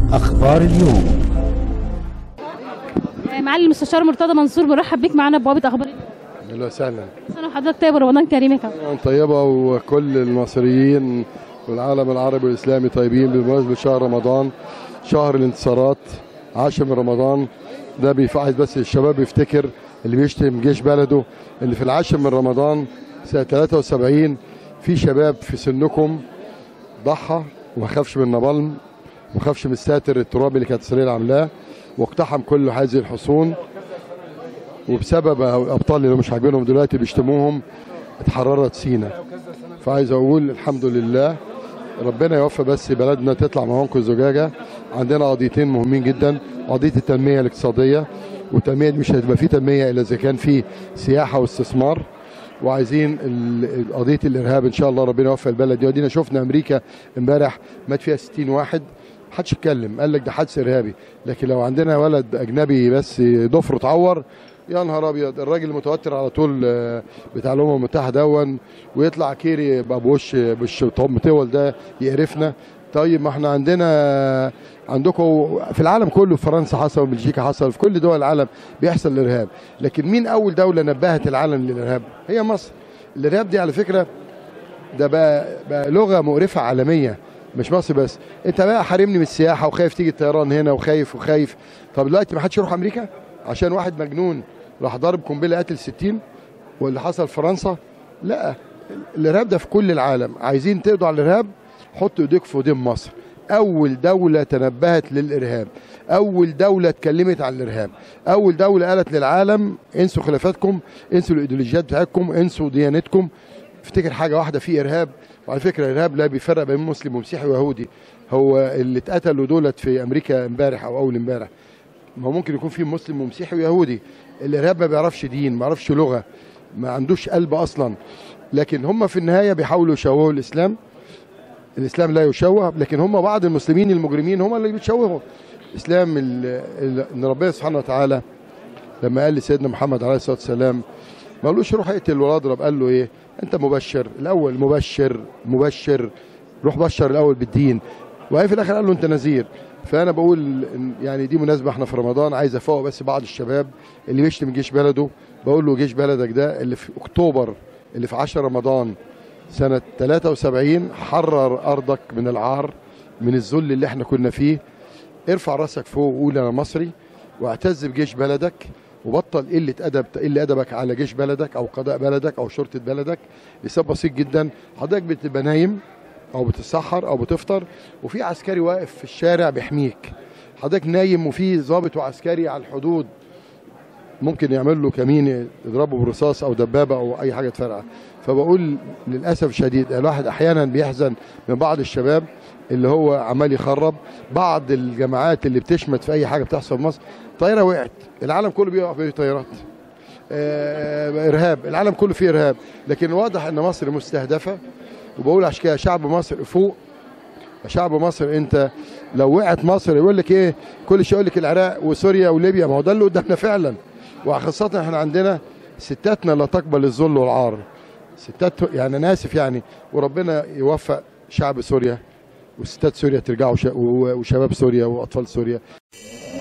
أخبار اليوم معالي المستشار مرتضى منصور برحب بيك معانا بوابه اخبار اليوم. اهلا وسهلا كل سنه وحضرتك طيب ورمضان كريم يا كابتن أيام طيبه وكل المصريين والعالم العربي والاسلامي طيبين بمناسبه شهر رمضان شهر الانتصارات عاشر من رمضان ده بيفعل بس الشباب يفتكر اللي بيشتم جيش بلده اللي في العاشر من رمضان سنه 73 في شباب في سنكم ضحى وما خافش من النبلم وما خافش من الساتر الترابي اللي كانت اسرائيل عاملاه واقتحم كل هذه الحصون وبسبب الابطال اللي مش عاجبينهم دلوقتي بيشتموهم اتحررت سينا فعايز اقول الحمد لله ربنا يوفق بس بلدنا تطلع من عنق الزجاجه عندنا قضيتين مهمين جدا قضيه التنميه الاقتصاديه والتنميه دي مش هتبقى في تنميه الا اذا كان في سياحه واستثمار وعايزين ال- قضيه الارهاب ان شاء الله ربنا يوفق البلد دي ودينا شفنا امريكا امبارح مات فيها 60 واحد محدش اتكلم قال لك ده حادث ارهابي لكن لو عندنا ولد اجنبي بس ضفره اتعور يا نهار ابيض الراجل المتوتر على طول آه، بتاع الامم المتحده دون ويطلع كيري يبقى بوش بوش مطول ده يقرفنا طيب ما احنا عندنا عندكم في العالم كله في فرنسا حصل وبلجيكا حصل في كل دول العالم بيحصل الارهاب لكن مين اول دوله نبهت العالم للارهاب هي مصر الارهاب دي على فكره ده بقى, بقى لغه مقرفه عالميه مش مصر بس انت بقى حارمني من السياحه وخايف تيجي الطيران هنا وخايف وخايف طب دلوقتي ما حدش يروح امريكا عشان واحد مجنون راح ضارب قنبله قتل 60 واللي حصل في فرنسا لا الارهاب ده في كل العالم عايزين تقضوا على الارهاب حطوا ايديك في ايدين مصر اول دوله تنبهت للارهاب اول دوله اتكلمت عن الارهاب اول دوله قالت للعالم انسوا خلافاتكم انسوا الايديولوجيات بتاعتكم انسوا ديانتكم افتكر حاجه واحده في ارهاب وعلى فكره الارهاب لا بيفرق بين مسلم ومسيحي ويهودي هو اللي اتقتلوا دولت في امريكا امبارح او اول امبارح ما هو ممكن يكون في مسلم ومسيحي ويهودي الارهاب ما بيعرفش دين ما بيعرفش لغه ما عندوش قلب اصلا لكن هم في النهايه بيحاولوا يشوهوا الاسلام الاسلام لا يشوه لكن هم بعض المسلمين المجرمين هم اللي بيتشوهوا الاسلام ال- ال- ان ربنا سبحانه وتعالى لما قال لسيدنا محمد عليه الصلاه والسلام ما قالوش روح اقتل ولا اضرب قال له ايه انت مبشر الاول مبشر مبشر روح بشر الاول بالدين وهي في الاخر قال له انت نذير فانا بقول إن- يعني دي مناسبه احنا في رمضان عايز افوق بس بعض الشباب اللي بيشتم جيش بلده بقول له جيش بلدك ده اللي في اكتوبر اللي في 10 رمضان سنه 73 حرر ارضك من العار من الذل اللي احنا كنا فيه ارفع راسك فوق وقول انا مصري واعتز بجيش بلدك وبطل قله ادب قل ادبك على جيش بلدك او قضاء بلدك او شرطه بلدك لسبب بسيط جدا حضرتك بتبقى نايم او بتتسحر او بتفطر وفي عسكري واقف في الشارع بيحميك حضرتك نايم وفي ضابط وعسكري على الحدود ممكن يعمل له كمين يضربه برصاص او دبابه او اي حاجه تفرقع فبقول للاسف الشديد الواحد احيانا بيحزن من بعض الشباب اللي هو عمال يخرب بعض الجماعات اللي بتشمت في اي حاجه بتحصل في مصر طياره وقعت العالم كله بيقع في طيارات آه، ارهاب العالم كله فيه ارهاب لكن واضح ان مصر مستهدفه وبقول عشان كده شعب مصر فوق شعب مصر انت لو وقعت مصر يقول لك ايه كل شيء يقول لك العراق وسوريا وليبيا ما هو ده اللي قدامنا فعلا وخاصه احنا عندنا ستاتنا لا تقبل الذل والعار ستات يعني انا اسف يعني وربنا يوفق شعب سوريا وستات سوريا ترجعوا ش- وشباب سوريا واطفال سوريا